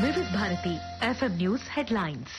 వివిధ Bharati FM news headlines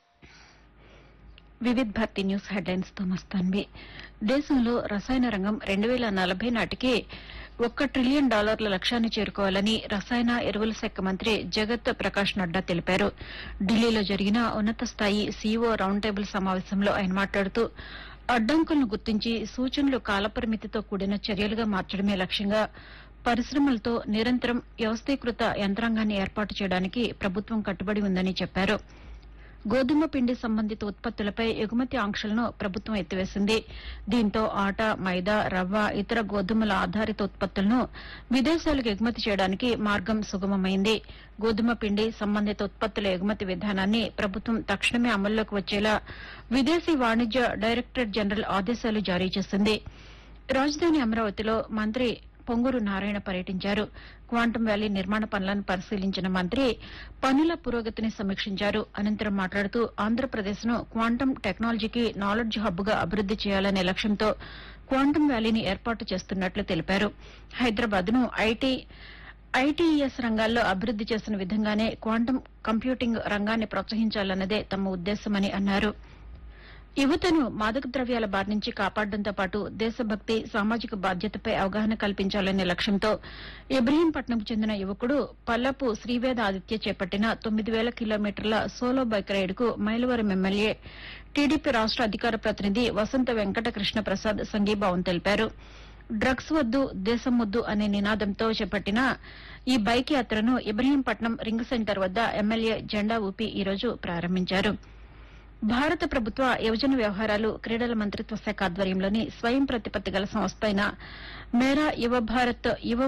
Vividh Bharati news headlines తో మస్తాన్వి దేశంలో రసాయన రంగం రెండు వేల నలభై నాటికి ఒక్క ట్రిలియన్ డాలర్ల లక్ష్యాన్ని చేరుకోవాలని రసాయన ఎరువుల శాఖ మంత్రి జగత్ ప్రకాష్ నడ్డా తెలిపారు ఢిల్లీలో జరిగిన ఉన్నత స్థాయి సీఈఓ రౌండ్ టేబుల్ సమావేశంలో ఆయన మాట్లాడుతూ అడ్డంకులను గుర్తించి సూచనలు కాలపరిమితితో కూడిన చర్యలుగా మార్చడమే లక్ష్యంగా పరిశ్రమలతో నిరంతరం వ్యవస్థీకృత యంత్రాంగాన్ని ఏర్పాటు చేయడానికి ప్రభుత్వం కట్టుబడి ఉందని చెప్పారు గోధుమ పిండి సంబంధిత ఉత్పత్తులపై ఎగుమతి ఆంక్షలను ప్రభుత్వం ఎత్తివేసింది దీంతో ఆట మైదా రవ్వ ఇతర గోధుమల ఆధారిత ఉత్పత్తులను విదేశాలకు ఎగుమతి చేయడానికి మార్గం సుగమమైంది గోధుమ పిండి సంబంధిత ఉత్పత్తుల ఎగుమతి విధానాన్ని ప్రభుత్వం తక్షణమే అమల్లోకి వచ్చేలా విదేశీ వాణిజ్య డైరెక్టరేట్ జనరల్ ఆదేశాలు జారీ చేసింది రాజధాని అమరావతిలో మంత్రి పొంగూరు నారాయణ పర్యటించారు క్వాంటం వ్యాలీ నిర్మాణ పనులను పరిశీలించిన మంత్రి పనుల పురోగతిని సమీక్షించారు అనంతరం మాట్లాడుతూ ఆంధ్రప్రదేశ్ ను క్వాంటం టెక్నాలజీకి నాలెడ్జ్ హబ్ గా అభివృద్ది చేయాలనే లక్ష్యంతో క్వాంటం వ్యాలీని ఏర్పాటు చేస్తున్నట్లు తెలిపారు హైదరాబాద్ ను ఐటీ ఐటీఈఎస్ రంగాల్లో అభివృద్ది చేసిన విధంగానే క్వాంటం కంప్యూటింగ్ రంగాన్ని ప్రోత్సహించాలన్నదే తమ ఉద్దేశమని అన్నారు యువతను మాదక ద్రవ్యాల బారి నుంచి కాపాడడంతో పాటు దేశభక్తి సామాజిక బాధ్యతపై అవగాహన కల్పించాలనే లక్ష్యంతో ఇబ్రహీంపట్నంకు చెందిన యువకుడు పల్లపు శ్రీవేద ఆదిత్య చేపట్టిన తొమ్మిది వేల కిలోమీటర్ల సోలో బైక్ రైడ్కు మైలవరం ఎమ్మెల్యే టీడీపీ రాష్ట అధికార ప్రతినిధి వసంత వెంకట కృష్ణ ప్రసాద్ సంఘీభావం తెలిపారు డ్రగ్స్ వద్దు దేశం వద్దు అనే నినాదంతో చేపట్టిన ఈ బైక్ యాత్రను ఇబ్రహీంపట్నం రింగ్ సెంటర్ వద్ద ఎమ్మెల్యే జెండా ఊపి ఈ రోజు ప్రారంభించారు భారత ప్రభుత్వ యువజన వ్యవహారాలు క్రీడల మంత్రిత్వ శాఖ ఆధ్వర్యంలోని స్వయం ప్రతిపత్తి గల సంస్థ అయిన మేరా యువ భారత్ యువ